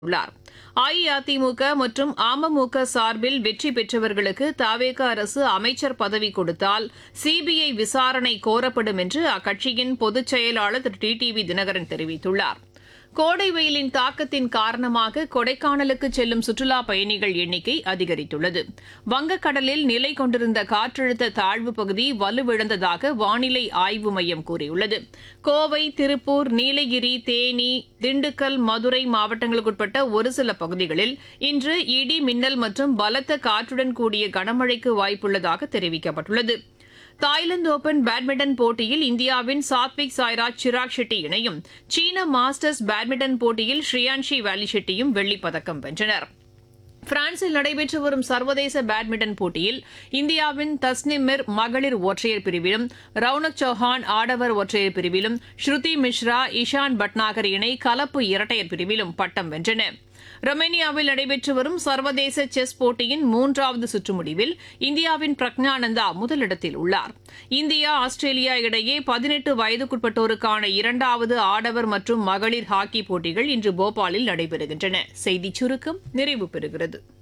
உள்ளார் அஇஅதிமுக மற்றும் அமமுக சார்பில் வெற்றி பெற்றவர்களுக்கு தவேக அரசு அமைச்சர் பதவி கொடுத்தால் சிபிஐ விசாரணை கோரப்படும் என்று அக்கட்சியின் பொதுச் செயலாளர் திரு டி டிவி தினகரன் தெரிவித்துள்ளார் கோடை வெயிலின் தாக்கத்தின் காரணமாக கொடைக்கானலுக்கு செல்லும் சுற்றுலா பயணிகள் எண்ணிக்கை அதிகரித்துள்ளது வங்கக்கடலில் நிலை கொண்டிருந்த காற்றழுத்த தாழ்வு பகுதி வலுவிழந்ததாக வானிலை ஆய்வு மையம் கூறியுள்ளது கோவை திருப்பூர் நீலகிரி தேனி திண்டுக்கல் மதுரை மாவட்டங்களுக்குட்பட்ட ஒரு சில பகுதிகளில் இன்று இடி மின்னல் மற்றும் பலத்த காற்றுடன் கூடிய கனமழைக்கு வாய்ப்புள்ளதாக தெரிவிக்கப்பட்டுள்ளது தாய்லாந்து ஓபன் பேட்மிண்டன் போட்டியில் இந்தியாவின் சாத்விக் சாய்ராஜ் சிராக் ஷெட்டி இணையும் சீன மாஸ்டர்ஸ் பேட்மிண்டன் போட்டியில் ஸ்ரீயான்ஷி வேலி ஷெட்டியும் வெள்ளிப் பதக்கம் வென்றனர் பிரான்சில் நடைபெற்று வரும் சர்வதேச பேட்மிண்டன் போட்டியில் இந்தியாவின் தஸ்னிமிர் மகளிர் ஒற்றையர் பிரிவிலும் ரவுனக் சௌஹான் ஆடவர் ஒற்றையர் பிரிவிலும் ஸ்ருதி மிஸ்ரா இஷான் பட்நாகர் இணை கலப்பு இரட்டையர் பிரிவிலும் பட்டம் வென்றன ரொமேனியாவில் நடைபெற்று வரும் சர்வதேச செஸ் போட்டியின் மூன்றாவது சுற்று முடிவில் இந்தியாவின் பிரக்ஞானந்தா முதலிடத்தில் உள்ளார் இந்தியா ஆஸ்திரேலியா இடையே பதினெட்டு வயதுக்குட்பட்டோருக்கான இரண்டாவது ஆடவர் மற்றும் மகளிர் ஹாக்கி போட்டிகள் இன்று போபாலில் நடைபெறுகின்றன செய்திச் சுருக்கம் நிறைவு பெறுகிறது